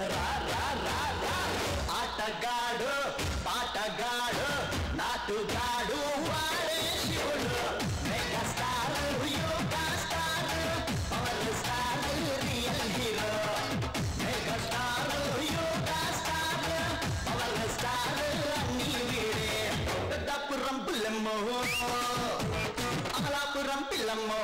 రా రా రా రా ఆటగాడు పాటగాడు నాటుగాడు వాడే శివుడు mega star yoga star power star real hero mega star yoga star power star అన్ని వీడే పెద్దపురం పిల్లమ్మో అమలాపురం పిల్లమ్మో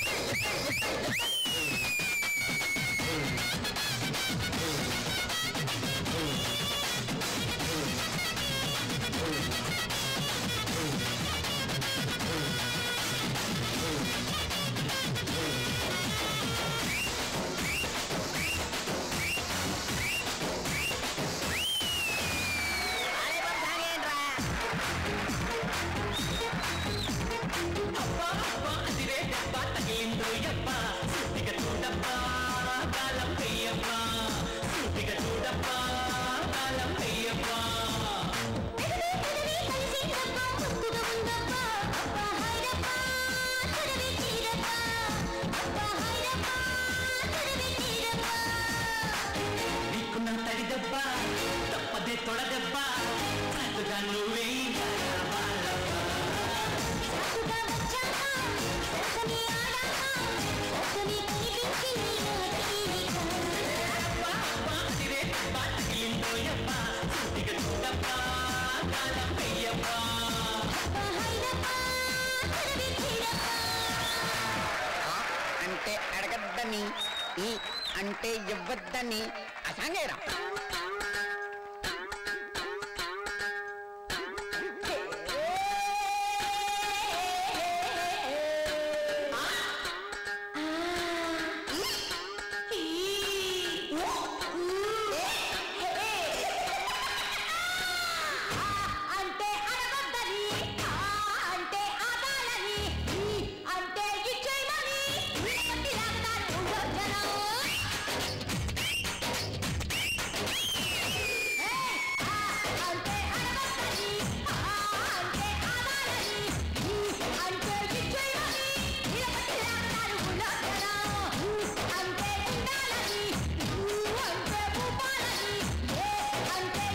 అబ్బా అబ్బా అదిరే డబ్బా తగిలిందో యబ్బా సూటిగా చూడబ్బా కాలం పెయ్యబ్బా సూటిగా చూడబ్బా కాలం పెయ్యబ్బా నీకున్న తడి దెబ్బ తప్పదే తొడదెబ్బ చక్కగా నువ్వే అంటే అడగద్దని ఈ అంటే ఇవ్వద్దని అసాంగేరా అంటే అడగద్దని ఆ అంటే ఆదాలని ఈ అంటే ఇచ్చేయమని వీళ్ళకి లాగుతారు జనం అంటే అడగద్దని ఆ అంటే ఆదాలని ఈ అంటే ఇచ్చేయమని వీళ్ళకి లాగుతారు జనం అంటే ఉండాలని ఊ అంటే ఊపాలని ఏ అంటే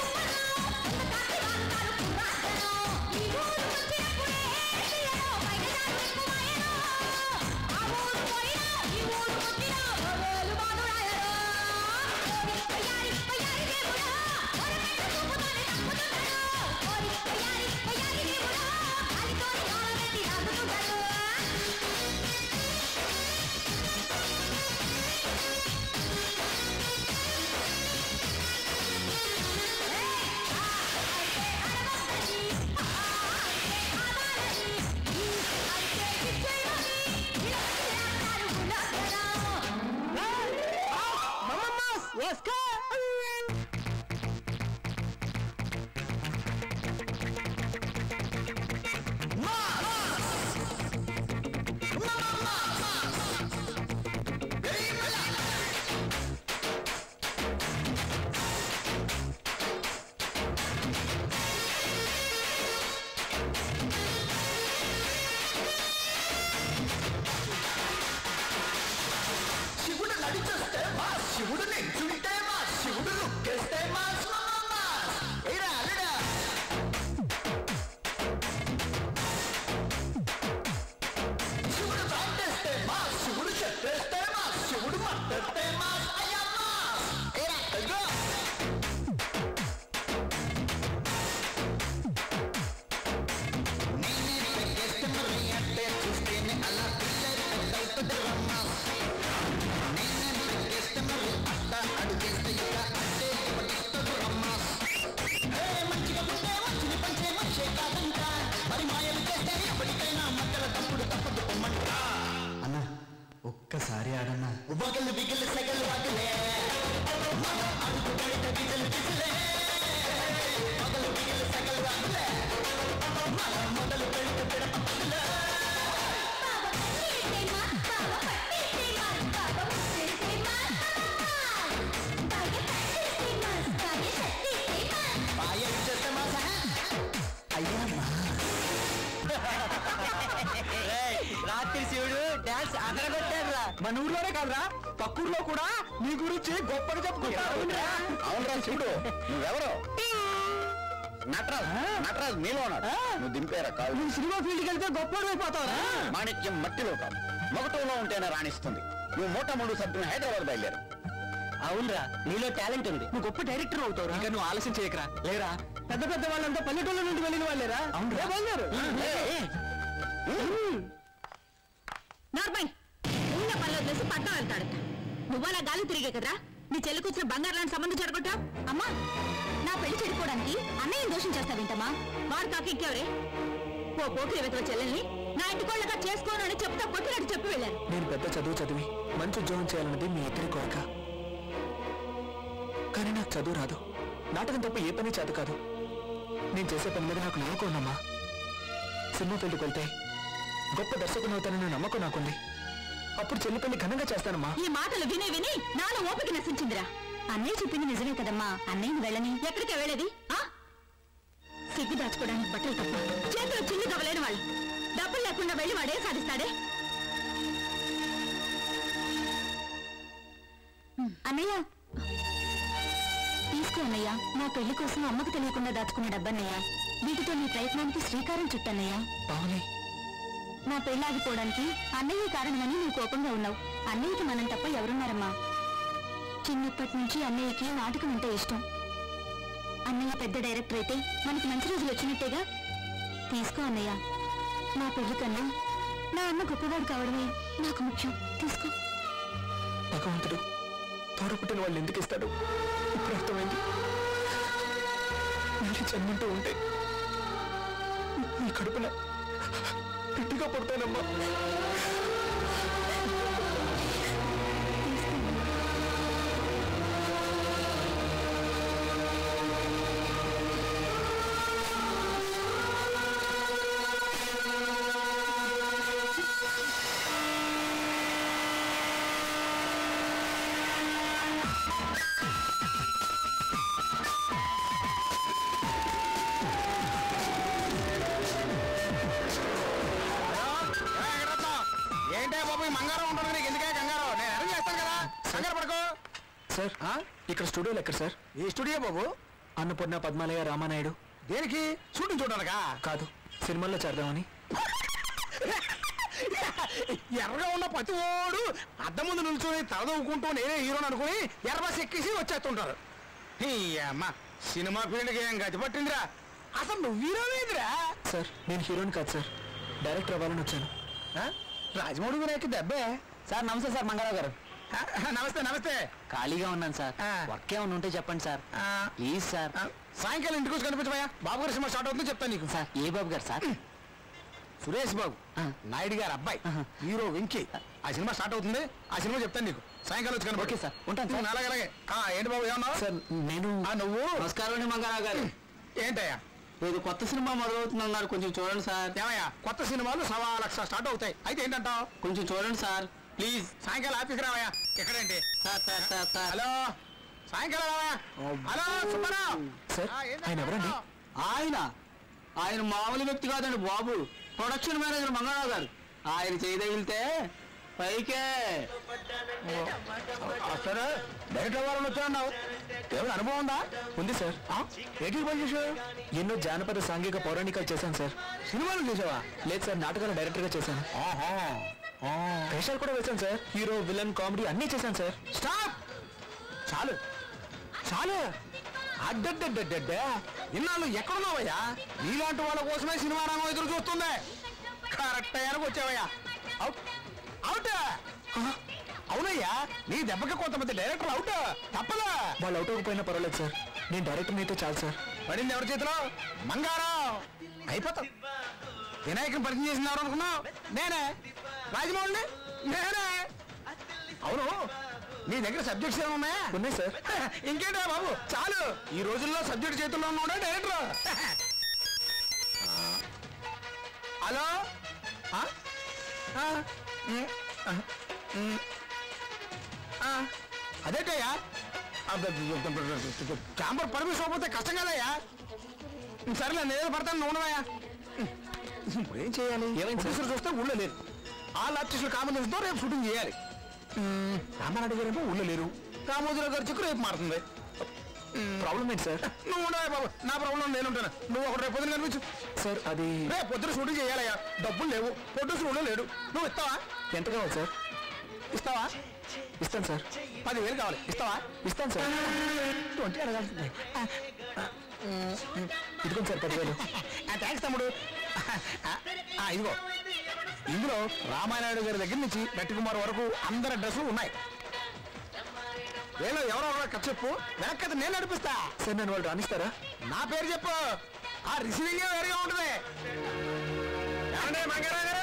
శివుడు నడిచొస్తే మా శివుడు నించుంటే మా శివుడు లుక్కేస్తే మా ఏరా అల్లుడా శివుడు తాటేస్తే మా శివుడు చెట్టేస్తే మా శివుడు మట్టేస్తే మా అయ్యమ్మా ఏరా అయ్యో నేనే పెట్టేస్తే మరి అంటే చూస్తేనే అలా పిల్లలు అవుతుంది రమ్మా నేనే పెట్టేస్తే మరి అట్ట అడుగేస్తే ఇక అంటే పట్టిస్తుంది రమ్మా ఏ మంచిగా ఉంటే మంచిని పంచే మనిషే కాదంట మరి మాయలు చేస్తే ఎప్పటికైనా మక్కల తప్పుడు తప్పదు పొమ్మంట అన్న ఒక్కసారి ఆడన్నా ఉబగలు బిగలు సెగలు వాగలే మన అడుగు బయట బిగలు బిగలే మొదలు బిగలు సెగలు వాగలే మన మొదలు పెడితే పిడప పగలే బాగా చేస్తే మాసా అయ్యమ్మా రాత్రి శివుడు డాన్స్ అదరగొట్టాడు రా మన ఊర్లోనే కాదురా పక్కూర్లో కూడా నీ గురించి గొప్పగా చెప్పుకుంటారు అవునరా చూడు నువ్వెవరు నటరాజ్ నటరాజ్ మీలో ఉన్నాడు నువ్వు దింపేరా కాదు నువ్వు సినిమా ఫీల్డ్కి వెళ్తే గొప్ప అయిపోతావురా మాణిక్యం మట్టిలో కాదు మొగటంలో ఉంటేనే రాణిస్తుంది నువ్వు మూటమూడు సభ్యుని హైదరాబాద్ బయలుదేరు అవునరా నీలో టాలెంట్ ఉంది నువ్వు గొప్ప డైరెక్టర్ అవుతావు ఇక నువ్వు ఆలస్యం చేయకరా లేరా పెద్ద పెద్ద వాళ్ళంతా పల్లెటూళ్ళ నుండి వెళ్ళిన వాళ్ళేరా అవును బయలుదేరు నార్మల్ ఉన్న పనిలో వదిలేసి పట్టం వెళ్తాడు నువ్వలా గాలి తిరిగే కదరా నీ చెల్లి కూర్చున్న బంగారు లాంటి సంబంధం చెడగొట్టావు అమ్మా నా పెళ్లి చెడిపోవడానికి అన్నయ్య దోషం చేస్తావేంటమ్మా వాడు కాక ఇంకెవరే ఓ పోకిరి వెతవ చెల్లెల్ని నా ఇంటి కోళ్ళగా చేసుకోను అని చెప్తా కొట్టినట్టు చెప్పి వెళ్ళాను నేను పెద్ద చదువు చదివి మంచి ఉద్యోగం చేయాలన్నది మీ ఇద్దరి కోరిక కానీ నాకు చదువు రాదు నాటకం తప్ప ఏ పని చేత కాదు నేను చేసే పని మీద నాకు నమ్మకం ఉందమ్మా సినిమా ఫీల్డ్కి వెళ్తే గొప్ప దర్శకుని అవుతానన్న నమ్మకం నాకుంది అప్పుడు చెల్లి పెళ్లి ఘనంగా చేస్తానమ్మా ఈ మాటలు విని విని నాలో ఓపిక నశించిందిరా అన్నయ్య చెప్పింది నిజమే కదమ్మా అన్నయ్యని వెళ్ళని ఎక్కడికి వెళ్ళేది ఆ సిగ్గు దాచుకోవడానికి బట్టలు తప్ప చేతిలో చిల్లు కవలేని వాళ్ళు డబ్బులు లేకుండా వెళ్ళి వాడే సాధిస్తాడే అన్నయ్య తీసుకో అన్నయ్య నా పెళ్లి కోసం అమ్మకు తెలియకుండా దాచుకున్న డబ్బన్నయ్య వీటితో నీ ప్రయత్నానికి శ్రీకారం చుట్టన్నయ్య పావని నా పెళ్లి ఆగిపోవడానికి అన్నయ్య కారణమని నువ్వు కోపంగా ఉన్నావు అన్నయ్యకి మనం తప్ప ఎవరున్నారమ్మా చిన్నప్పటి నుంచి అన్నయ్యకి నాటకం అంటే ఇష్టం అన్నయ్య పెద్ద డైరెక్టర్ అయితే మనకి మంచి రోజులు వచ్చినట్టేగా తీసుకో అన్నయ్య నా పెళ్లి కన్నా నా అన్న గొప్పవాడు కావడమే నాకు ముఖ్యం తీసుకో భగవంతుడు తోడపుట్టిన వాళ్ళు ఎందుకు ఇస్తాడు ఇప్పుడు అర్థమైంది మళ్ళీ జన్మంటూ ఉంటే నీ కడుపున గట్టిగా పడతానమ్మా ఏంటే బాబు ఈ మంగారం ఉంటుంది నీకు ఎందుకే కంగారు నేను అరేంజ్ చేస్తాను కదా కంగారు పడుకో సార్ ఇక్కడ స్టూడియోలు ఎక్కడ సార్ ఈ స్టూడియో బాబు అన్నపూర్ణ పద్మాలయ రామానాయుడు దేనికి షూటింగ్ చూడడానికా కాదు సినిమాల్లో చేద్దామని ఎర్రగా ఉన్న ప్రతి ఓడు అద్దం ముందు నిల్చొని తలదవ్వుకుంటూ నేనే హీరోని అనుకుని ఎర్ర బస్ ఎక్కేసి వచ్చేస్తుంటారు ఈ అమ్మ సినిమా ఫీల్డ్కి ఏం గతి పట్టిందిరా అసలు నువ్వు హీరోనేదిరా సార్ నేను హీరోని కాదు సార్ డైరెక్టర్ అవ్వాలని వచ్చాను రాజమౌళి వినాయక్ దెబ్బే సార్ నమస్తే సార్ మంగారావు గారు ఆ, నమస్తే నమస్తే ఖాళీగా ఉన్నాను సార్ ఆ. వర్క్ ఏమైనా ఉంటే చెప్పండి సార్ ఆ, ప్లీజ్ సార్ ఆ, సాయంకాలం ఇంటికి వచ్చి కనిపించబోయా బాబు గారి సినిమా స్టార్ట్ అవుతుంది చెప్తాను నీకు సార్ ఏ బాబు గారు సార్ సురేష్ బాబు ఆ. నాయుడు గారు అబ్బాయి ఆహా. హీరో వెంకీ ఆ సినిమా స్టార్ట్ అవుతుంది ఆ సినిమా చెప్తాను నీకు సాయంకాలం వచ్చి కనపడు. ఓకే సార్, ఉంటాను సార్. ఉమ్, అలాగే అలాగే ఆ, ఏంటి బాబు ఏమన్నావు సార్ నేను ఆ, నువ్వు నమస్కారం అండి మంగారావు గారు ఏంటయ్యా ఇది కొత్త సినిమా మొదలవుతుందన్నారు కొంచెం చూడండి సార్ ఏమయ్యా కొత్త సినిమాలు సవా లక్ష స్టార్ట్ అవుతాయి అయితే ఏంటంటావు కొంచెం చూడండి సార్ ప్లీజ్ సాయంకాలం ఆఫీస్కి రావయ్యా ఎక్కడేంటి sir sir sir sir hello సాయంకాలం రావయ్యా హలో సుబ్బారావు సార్ ఆ, ఏంటంటే ఆయన ఎవరండి ఆయన ఆయన మామూలు వ్యక్తి కాదండి బాబు ప్రొడక్షన్ మేనేజర్ మంగళరావు గారు ఆయన చేయదగిలితే పైకే సరే డైరెక్టర్ అవ్వాలని వచ్చాడు ఏమైనా అనుభవం ఉందా ఉంది సార్ ఏంటి పని చేసావు ఎన్నో జానపద సాంఘిక పౌరాణికాలు చేశాను సార్ సినిమాలు చేసావా లేదు సార్ నాటకాల డైరెక్టర్ గా చేశాను వేషాలు కూడా వేశాను సార్ హీరో విలన్ కామెడీ అన్నీ చేశాను సార్ స్టాప్ చాలు చాలు అడ్డడ్డడ్డడ్డ ఇన్నాళ్ళు ఎక్కడున్నావయ్యా నీలాంటి వాళ్ళ కోసమే సినిమా రంగం ఎదురు చూస్తుంది కరెక్ట్ అయ్యానికి వచ్చావయ్యా అవుట్ అవుట్ అవునయ్యా నీ దెబ్బకి కొంతమంది డైరెక్టర్ అవుట్ తప్పదా వాళ్ళు అవుట్ అవ్వకపోయినా పర్వాలేదు సార్ నేను డైరెక్టర్ అయితే చాలు సార్ పడింది ఎవరి చేతిలో మంగారం అయిపోతాం వినాయకుని పరిచయం చేసింది ఎవరు అనుకున్నావు నేనే రాజమౌళిని నేనే అవును నీ దగ్గర సబ్జెక్ట్స్ ఏమైనా ఉన్నాయా ఉన్నాయి సార్ ఇంకేంటా బాబు చాలు ఈ రోజుల్లో సబ్జెక్ట్ చేతుల్లో ఉన్నాడే డైరెక్టర్ హలో ఆ? ఆ? ఉమ్, ఆ, ఉమ్, ఆ, అదేంటయ్యా క్యాంపర్ పర్మిషన్ పోతే కష్టం కదయ్యా సరేలే నేను పడతాను నువ్వు ఉండవయ్యా ఇప్పుడు ఏం చేయాలి ఏమైంది సార్? ప్రొడ్యూసర్ చూస్తే ఊళ్ళో లేదు ఆ ఆర్టిస్టులు కాంబినేషన్తో రేపు షూటింగ్ చేయాలి రామారెడ్డి గారు ఊళ్ళో లేరు రామోజీరావు గారి చెక్కు రేపు మారుతుంది ప్రాబ్లం ఏంటి సార్ నువ్వు ఉండవే బాబు నా ప్రాబ్లం నేను ఉంటాను నువ్వు ఒకటి రేపు పొద్దున కనిపించు సార్ అది రేపు పొద్దున షూటింగ్ చేయాలయ్యా డబ్బులు లేవు ప్రొడ్యూసర్ ఊళ్ళో లేడు నువ్వు ఇస్తావా ఎంత కావాలి సార్ ఇస్తావా ఇస్తాను సార్ పదివేలు కావాలి ఇస్తావా ఇస్తాను సార్ ట్వంటీ అడగాల్సిందే ఇదిగోండి సార్ పదివేలు థ్యాంక్స్ తమ్ముడు ఆ, ఆ, ఇదిగో ఇందులో రామానాయుడు గారి దగ్గర నుంచి గట్టికుమార్ వరకు అందరి డ్రెస్సులు ఉన్నాయి వీళ్ళు ఎవరో ఒకరు కథ చెప్పు వెనక్కది నేను నడిపిస్తా సార్ నన్ను వాళ్ళు రాణిస్తారా నా పేరు చెప్పు ఆ రిసీవింగ్ వేరుగా ఉంటుంది ఏమండి మంగారావు గారు